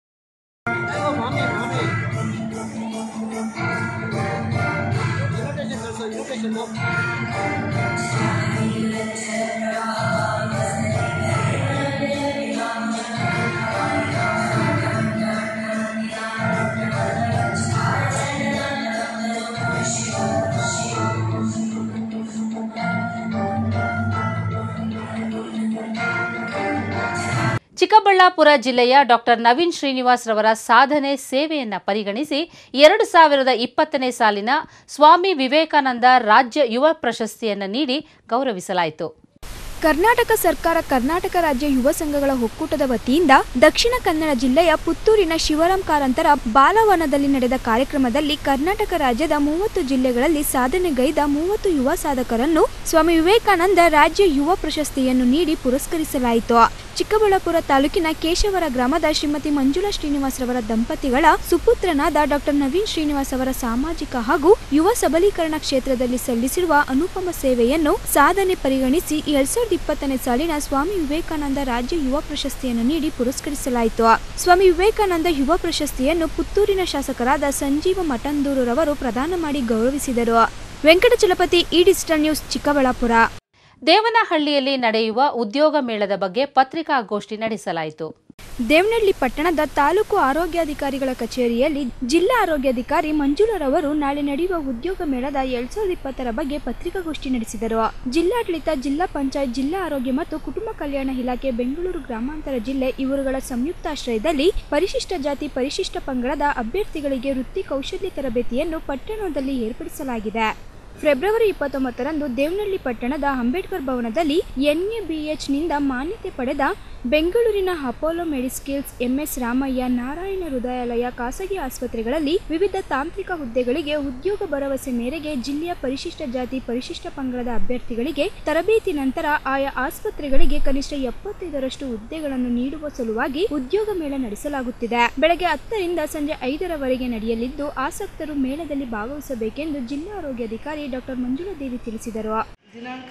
ಚಿಕ್ಕಬಳ್ಳಾಪುರ ಜಿಲ್ಲೆಯ ಡಾಕ್ಟರ್ ನವೀನ್ ಶ್ರೀನಿವಾಸ್ ರವರ ಸಾಧನೆ ಸೇವೆಯನ್ನ ಪರಿಗಣಿಸಿ ಎರಡು ಸಾವಿರದ ಇಪ್ಪತ್ತನೇ ಸಾಲಿನ ಸ್ವಾಮಿ ವಿವೇಕಾನಂದ ರಾಜ್ಯ ಯುವ ಪ್ರಶಸ್ತಿಯನ್ನು ನೀಡಿ ಗೌರವಿಸಲಾಯಿತು ಕರ್ನಾಟಕ ಸರ್ಕಾರ ಕರ್ನಾಟಕ ರಾಜ್ಯ ಯುವ ಸಂಘಗಳ ಒಕ್ಕೂಟದ ವತಿಯಿಂದ ದಕ್ಷಿಣ ಕನ್ನಡ ಜಿಲ್ಲೆಯ ಪುತ್ತೂರಿನ ಶಿವರಾಮ್ ಕಾರಂತರ ಬಾಲವನದಲ್ಲಿ ನಡೆದ ಕಾರ್ಯಕ್ರಮದಲ್ಲಿ ಕರ್ನಾಟಕ ರಾಜ್ಯದ ಮೂವತ್ತು ಜಿಲ್ಲೆಗಳಲ್ಲಿ ಸಾಧನೆಗೈದ ಮೂವತ್ತು ಯುವ ಸಾಧಕರನ್ನು ಸ್ವಾಮಿ ವಿವೇಕಾನಂದ ರಾಜ್ಯ ಯುವ ಪ್ರಶಸ್ತಿಯನ್ನು ನೀಡಿ ಪುರಸ್ಕರಿಸಲಾಯಿತು ಚಿಕ್ಕಬಳ್ಳಾಪುರ ತಾಲೂಕಿನ ಕೇಶವರ ಗ್ರಾಮದ ಶ್ರೀಮತಿ ಮಂಜುಳಾ ಶ್ರೀನಿವಾಸ್ ರವರ ದಂಪತಿಗಳ ಸುಪುತ್ರನಾದ ಡಾಕ್ಟರ್ ನವೀನ್ ಶ್ರೀನಿವಾಸ್ ಅವರ ಸಾಮಾಜಿಕ ಹಾಗೂ ಯುವ ಸಬಲೀಕರಣ ಕ್ಷೇತ್ರದಲ್ಲಿ ಸಲ್ಲಿಸಿರುವ ಅನುಪಮ ಸೇವೆಯನ್ನು ಸಾಧನೆ ಪರಿಗಣಿಸಿ ಎರಡ್ ಸಾವಿರದ ಇಪ್ಪತ್ತನೇ ಸಾಲಿನ ಸ್ವಾಮಿ ವಿವೇಕಾನಂದ ರಾಜ್ಯ ಯುವ ಪ್ರಶಸ್ತಿಯನ್ನು ನೀಡಿ ಪುರಸ್ಕರಿಸಲಾಯಿತು ಸ್ವಾಮಿ ವಿವೇಕಾನಂದ ಯುವ ಪ್ರಶಸ್ತಿಯನ್ನು ಪುತ್ತೂರಿನ ಶಾಸಕರಾದ ಸಂಜೀವ ಮಠಂದೂರುರವರು ಪ್ರದಾನ ಮಾಡಿ ಗೌರವಿಸಿದರು ವೆಂಕಟಚಲಪತಿ ಈ ಡಿಜಿಟಲ್ ನ್ಯೂಸ್ ಚಿಕ್ಕಬಳ್ಳಾಪುರ ದೇವನಹಳ್ಳಿಯಲ್ಲಿ ನಡೆಯುವ ಉದ್ಯೋಗ ಮೇಳದ ಬಗ್ಗೆ ಪತ್ರಿಕಾಗೋಷ್ಠಿ ನಡೆಸಲಾಯಿತು ದೇವನಹಳ್ಳಿ ಪಟ್ಟಣದ ತಾಲೂಕು ಆರೋಗ್ಯಾಧಿಕಾರಿಗಳ ಕಚೇರಿಯಲ್ಲಿ ಜಿಲ್ಲಾ ಆರೋಗ್ಯಾಧಿಕಾರಿ ಮಂಜುಳರವರು ನಾಳೆ ನಡೆಯುವ ಉದ್ಯೋಗ ಮೇಳದ ಎರಡ್ ಸಾವಿರದ ಇಪ್ಪತ್ತರ ಬಗ್ಗೆ ಪತ್ರಿಕಾಗೋಷ್ಠಿ ನಡೆಸಿದರು ಜಿಲ್ಲಾಡಳಿತ ಜಿಲ್ಲಾ ಪಂಚಾಯತ್ ಜಿಲ್ಲಾ ಆರೋಗ್ಯ ಮತ್ತು ಕುಟುಂಬ ಕಲ್ಯಾಣ ಇಲಾಖೆ ಬೆಂಗಳೂರು ಗ್ರಾಮಾಂತರ ಜಿಲ್ಲೆ ಇವರುಗಳ ಸಂಯುಕ್ತಾಶ್ರಯದಲ್ಲಿ ಪರಿಶಿಷ್ಟ ಜಾತಿ ಪರಿಶಿಷ್ಟ ಪಂಗಡದ ಅಭ್ಯರ್ಥಿಗಳಿಗೆ ವೃತ್ತಿ ಕೌಶಲ್ಯ ತರಬೇತಿಯನ್ನು ಪಟ್ಟಣದಲ್ಲಿ ಏರ್ಪಡಿಸಲಾಗಿದೆ ಫೆಬ್ರವರಿ ಇಪ್ಪತ್ತೊಂಬತ್ತರಂದು ದೇವನಹಳ್ಳಿ ಪಟ್ಟಣದ ಅಂಬೇಡ್ಕರ್ ಭವನದಲ್ಲಿ ಎನ್ಎಬಿಎಚ್ನಿಂದ ಮಾನ್ಯತೆ ಪಡೆದ ಬೆಂಗಳೂರಿನ Apollo Mediskills MS Ramaiah Narayana Hrudayalaya ಖಾಸಗಿ ಆಸ್ಪತ್ರೆಗಳಲ್ಲಿ ವಿವಿಧ ತಾಂತ್ರಿಕ ಹುದ್ದೆಗಳಿಗೆ ಉದ್ಯೋಗ ಭರವಸೆ ಮೇರೆಗೆ ಜಿಲ್ಲೆಯ ಪರಿಶಿಷ್ಟ ಜಾತಿ ಪರಿಶಿಷ್ಟ ಪಂಗಡದ ಅಭ್ಯರ್ಥಿಗಳಿಗೆ ತರಬೇತಿ ನಂತರ ಆಯಾ ಆಸ್ಪತ್ರೆಗಳಿಗೆ ಕನಿಷ್ಠ ಎಪ್ಪತ್ತೈದರಷ್ಟು ಹುದ್ದೆಗಳನ್ನು ನೀಡುವ ಸಲುವಾಗಿ ಉದ್ಯೋಗ ಮೇಳ ನಡೆಸಲಾಗುತ್ತಿದೆ ಬೆಳಗ್ಗೆ ಹತ್ತರಿಂದ ಸಂಜೆ ಐದರವರೆಗೆ ನಡೆಯಲಿದ್ದು ಆಸಕ್ತರು ಮೇಳದಲ್ಲಿ ಭಾಗವಹಿಸಬೇಕೆಂದು ಜಿಲ್ಲಾ ಆರೋಗ್ಯಾಧಿಕಾರಿ ಡಾಕ್ಟರ್ ಮಂಜುಳಾ ದೇವಿ ತಿಳಿಸಿದರು ದಿನಾಂಕ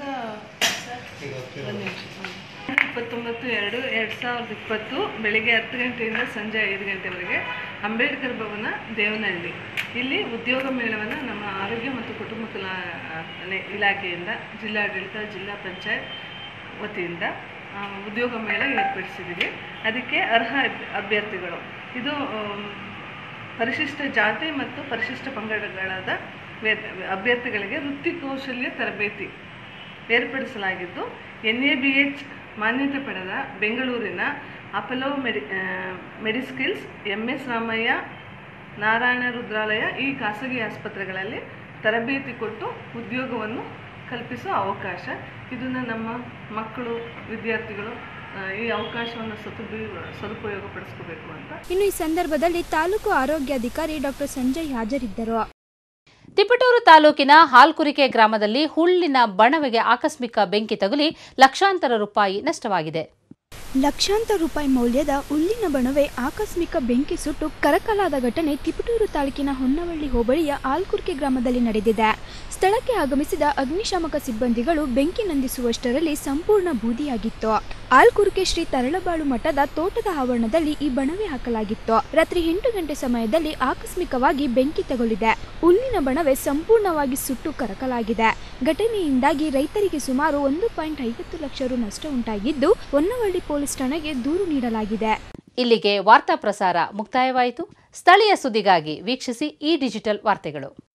ಇಪ್ಪತ್ತೊಂಬತ್ತು ಎರಡು ಎರಡು ಸಾವಿರದ ಇಪ್ಪತ್ತು ಬೆಳಿಗ್ಗೆ ಹತ್ತು ಗಂಟೆಯಿಂದ ಸಂಜೆ ಐದು ಗಂಟೆವರೆಗೆ ಅಂಬೇಡ್ಕರ್ ಭವನ ದೇವನಹಳ್ಳಿ ಇಲ್ಲಿ ಉದ್ಯೋಗ ಮೇಳವನ್ನು ನಮ್ಮ ಆರೋಗ್ಯ ಮತ್ತು ಕುಟುಂಬ ಕಲಾ ನೆ- ಇಲಾಖೆಯಿಂದ ಜಿಲ್ಲಾಡಳಿತ ಜಿಲ್ಲಾ ಪಂಚಾಯತ್ ವತಿಯಿಂದ ಆ, ಉದ್ಯೋಗ ಮೇಳ ಏರ್ಪಡಿಸಿದ್ದೀವಿ ಅದಕ್ಕೆ ಅರ್ಹ ಅಭ್- ಅಭ್ಯರ್ಥಿಗಳು ಇದು ಆಮ್, ಪರಿಶಿಷ್ಟ ಜಾತಿ ಮತ್ತು ಪರಿಶಿಷ್ಟ ಪಂಗಡಗಳಾದ ವೇ- ಅಭ್ಯರ್ಥಿಗಳಿಗೆ ವೃತ್ತಿ ಕೌಶಲ್ಯ ತರಬೇತಿ ಏರ್ಪಡಿಸಲಾಗಿದ್ದು ಎನ್ ಎ ಬಿ ಎಚ್ ಮಾನ್ಯತೆ ಪಡೆದ ಬೆಂಗಳೂರಿನ ಅಪಲೋ ಮೆಡಿ ಆ, Mediskills M S Ramaiah Narayana Rudralaya ಈ ಖಾಸಗಿ ಆಸ್ಪತ್ರೆಗಳಲ್ಲಿ ತರಬೇತಿ ಕೊಟ್ಟು ಉದ್ಯೋಗವನ್ನು ಕಲ್ಪಿಸುವ ಅವಕಾಶ ಇದನ್ನು ನಮ್ಮ ಮಕ್ಕಳು ವಿದ್ಯಾರ್ಥಿಗಳು ಆ, ಈ ಅವಕಾಶವನ್ನು ಸದುಪಯೋಗ ಸದುಪಯೋಗಪಡಿಸ್ಕೋಬೇಕು ಅಂತ ಇನ್ನು ಈ ಸಂದರ್ಭದಲ್ಲಿ ತಾಲೂಕು ಆರೋಗ್ಯಾಧಿಕಾರಿ ಡಾಕ್ಟರ್ ಸಂಜಯ್ ಹಾಜರಿದ್ದರು ತಿಪಟೂರು ತಾಲೂಕಿನ ಹಾಲ್ಕುರಿಕೆ ಗ್ರಾಮದಲ್ಲಿ ಹುಲ್ಲಿನ ಬಣವೆಗೆ ಆಕಸ್ಮಿಕ ಬೆಂಕಿ ತಗುಲಿ ಲಕ್ಷಾಂತರ ರೂಪಾಯಿ ನಷ್ಟವಾಗಿದೆ ಲಕ್ಷಾಂತರ ರೂಪಾಯಿ ಮೌಲ್ಯದ ಹುಲ್ಲಿನ ಬಣವೆ ಆಕಸ್ಮಿಕ ಬೆಂಕಿ ಸುಟ್ಟು ಕರಕಲಾದ ಘಟನೆ ತಿಪಟೂರು ತಾಲೂಕಿನ ಹೊನ್ನವಳ್ಳಿ ಹೋಬಳಿಯ ಆಲ್ಕುರ್ಕೆ ಗ್ರಾಮದಲ್ಲಿ ನಡೆದಿದೆ ಸ್ಥಳಕ್ಕೆ ಆಗಮಿಸಿದ ಅಗ್ನಿಶಾಮಕ ಸಿಬ್ಬಂದಿಗಳು ಬೆಂಕಿ ನಂದಿಸುವಷ್ಟರಲ್ಲಿ ಸಂಪೂರ್ಣ ಬೂದಿಯಾಗಿತ್ತು ಆಲ್ಕುರ್ಕೆ ಶ್ರೀ ತರಳಬಾಳು ಮಠದ ತೋಟದ ಆವರಣದಲ್ಲಿ ಈ ಬಣವೆ ಹಾಕಲಾಗಿತ್ತು ರಾತ್ರಿ ಎಂಟು ಗಂಟೆ ಸಮಯದಲ್ಲಿ ಆಕಸ್ಮಿಕವಾಗಿ ಬೆಂಕಿ ತಗುಲಿದೆ ಹುಲ್ಲಿನ ಬಣವೆ ಸಂಪೂರ್ಣವಾಗಿ ಸುಟ್ಟು ಕರಕಲಾಗಿದೆ ಘಟನೆಯಿಂದಾಗಿ ರೈತರಿಗೆ ಸುಮಾರು ಒಂದು ಪಾಯಿಂಟ್ ಐವತ್ತು ಲಕ್ಷ ರು ನಷ್ಟ ಉಂಟಾಗಿದ್ದು ಹೊನ್ನವಳ್ಳಿ ಪೊಲೀಸ್ ಠಾಣೆಗೆ ದೂರು ನೀಡಲಾಗಿದೆ ಇಲ್ಲಿಗೆ ವಾರ್ತಾ ಪ್ರಸಾರ ಮುಕ್ತಾಯವಾಯಿತು ಸ್ಥಳೀಯ ಸುದ್ದಿಗಾಗಿ ವೀಕ್ಷಿಸಿ ಈ ಡಿಜಿಟಲ್ ವಾರ್ತೆಗಳು